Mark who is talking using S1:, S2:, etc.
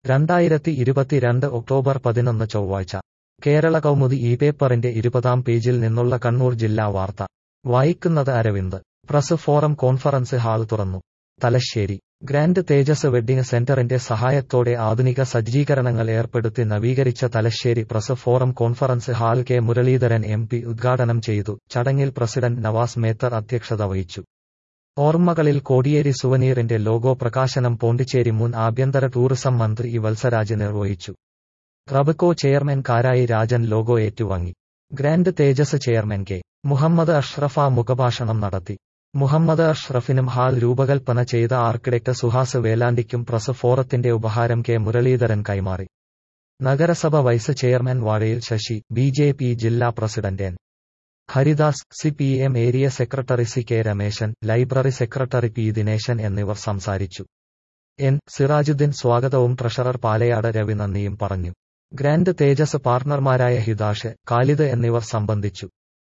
S1: രണ്ടായിരത്തി ഇരുപത്തിരണ്ട് ഒക്ടോബർ പതിനൊന്ന് ചൊവ്വാഴ്ച കേരള കൗമുദി ഈ പേപ്പറിന്റെ ഇരുപതാം പേജിൽ നിന്നുള്ള കണ്ണൂർ ജില്ലാ വാർത്ത വായിക്കുന്നത് Aravind press forum conference hall തുറന്നു തലശ്ശേരി ഗ്രാൻഡ് തേജസ് വെഡ്ഡിംഗ് സെന്ററിന്റെ സഹായത്തോടെ ആധുനിക സജ്ജീകരണങ്ങൾ ഏർപ്പെടുത്തി നവീകരിച്ച Thalassery press forum conference hall K Muraleedharan M P ഉദ്ഘാടനം ചെയ്തു ചടങ്ങിൽ പ്രസിഡന്റ് നവാസ് മേത്തർ അധ്യക്ഷത വഹിച്ചു ഓർമ്മകളിൽ കോടിയേരി സുവനീറിന്റെ ലോഗോ പ്രകാശനം പോണ്ടിച്ചേരി മുൻ ആഭ്യന്തര ടൂറിസം മന്ത്രി ഇ വത്സരാജ് നിർവഹിച്ചു റബക്കോ ചെയർമാൻ കാരായി രാജൻ ലോഗോ ഏറ്റുവാങ്ങി grand Tejas chairman K Muhammad Ashraf മുഖഭാഷണം നടത്തി മുഹമ്മദ് അഷ്റഫിനും ഹാൾ രൂപകൽപ്പന ചെയ്ത ആർക്കിടെക്ട് സുഹാസ് വേലാണ്ടിക്കും പ്രസ് ഫോറത്തിന്റെ ഉപഹാരം കെ മുരളീധരൻ കൈമാറി നഗരസഭ vice chairman Vazhayil Sasi B J P ജില്ലാ president N Haridas C P M area secretary C K Rameshan library secretary P Dineshan എന്നിവർ സംസാരിച്ചു എൻ സിറാജുദ്ദീൻ സ്വാഗതവും ട്രഷറർ പാലയാട് രവി നന്ദിയും പറഞ്ഞു ഗ്രാൻഡ് തേജസ് പാർട്ണർമാരായ ഹിതാഷ് കാലിദ് എന്നിവർ സംബന്ധിച്ചു